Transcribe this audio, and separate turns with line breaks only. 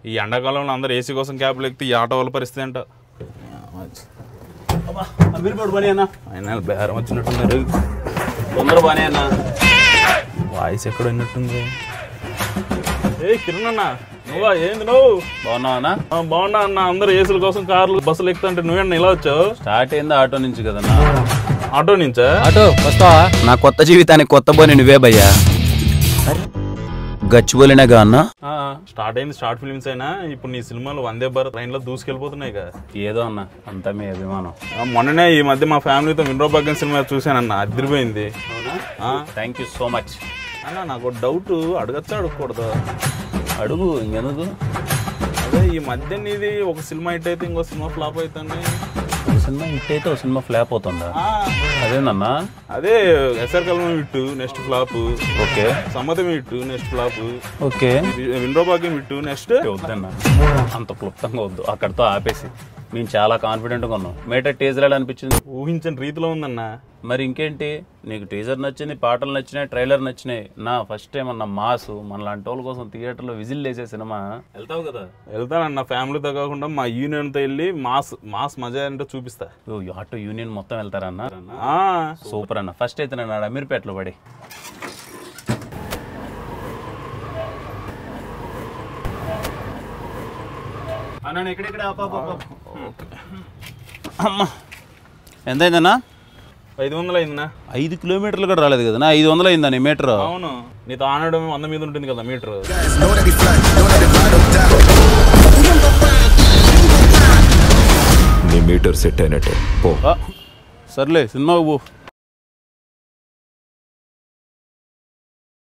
ఈ ఎండాకాలంలో అందరూ ఏసీ కోసం క్యాబ్లు ఎక్కితే ఈ ఆటో వాళ్ళ పరిస్థితి ఏంటో
అమీర్పేట పని అన్న
ఆయన బేరం వచ్చినట్టున్నారు
తొందర పని అన్న
వాయిస్ ఎక్కడ ఉన్నట్టుంది ఏ కిరణ్ అన్న నువ్వా ఏంది నువ్వు
బాగున్నావా అన్న
ఆ, బాగున్నా అన్న అందరు ఏసీల కోసం కార్లు బస్సులు ఎక్కుతుంటే నువ్వేనా ఇలా వచ్చావు
స్టార్ట్ అయింది ఆటో నుంచి కదన్నా
ఆటో నుంచా
ఆటో వస్తావా
నా కొత్త జీవితానికి కొత్త బోని నువ్వే భయ్యా గచ్చిబోలినగా అన్న
ఆ, స్టార్ట్ అయింది స్టార్ట్ ఫిలిమ్స్ అయినా ఇప్పుడు నీ సినిమాలు వందే భారత్ ట్రైన్ లో దూసుకెళ్ళిపోతున్నాయి కదా
ఏదో అన్న అంతా మీ అభిమానం
ఆ, మొన్ననే ఈ మధ్య మా ఫ్యామిలీతో వినరో భాగ్యం సినిమా చూశానన్న అదిరిపోయింది ఆ,
థ్యాంక్ యూ సో మచ్
అన్న నాకు డౌట్ అడగచ్చా అడగకూడదు
అడుగు ఇంకెందుకు
అదే ఈ మధ్య నీది ఒక సినిమా హిట్ అయితే ఇంకో సినిమా ఫ్లాప్ అవుతుంది
ఒక సినిమా హిట్ అయితే ఒక సినిమా ఫ్లాప్ అవుతుందా అదేనన్నా
అదే ఎస్ఆర్ కల్మం హిట్ నెక్స్ట్ ఫ్లాప్
ఓకే
సమ్మతం hit next flop
okay
Vinaro Bhagyam hit next
వద్దన్నా అంత క్లుప్తంగా వద్దు అక్కడితో ఆపేసి మేము చాలా కాన్ఫిడెంట్గా ఉన్నాం మేటర్ టీజర్ ఎలా అనిపించింది
ఊహించని రీతిలో ఉందన్న
మరి ఇంకేంటి నీకు టీజర్ నచ్చింది పాటలు నచ్చినాయి ట్రైలర్ నచ్చినాయి నా ఫస్ట్ టైం అన్న మాసు మన లాంటి వాళ్ళ కోసం థియేటర్లో విజిల్ వేసే సినిమా వెళ్తావు కదా
వెళ్తానన్న ఫ్యామిలీతో కాకుండా మా యూనియన్తో వెళ్ళి మాస్ మాస్ మజా ఏంటో చూపిస్తా
ఓ ఆటో యూనియన్ మొత్తం వెళ్తారన్న
ఆ,
సూపర్ అన్న ఫస్ట్ అయితే నేను ఆడ అమీర్పేటలో పడి అన్న ఎక్కడెక్కడ అమ్మా ఎంతైందన్నా
ఐదు వందలు అయిందినా
ఐదు కిలోమీటర్లు కూడా రాలేదు కదన్నా ఐదు వందలు అయిందా నీ మీటర్
అవును నీతో ఆనడం వంద మీద ఉంటుంది కదా మీటర్
నీ మీటర్ సెట్ అయినట్టే పో
సర్లే సినిమాకు పో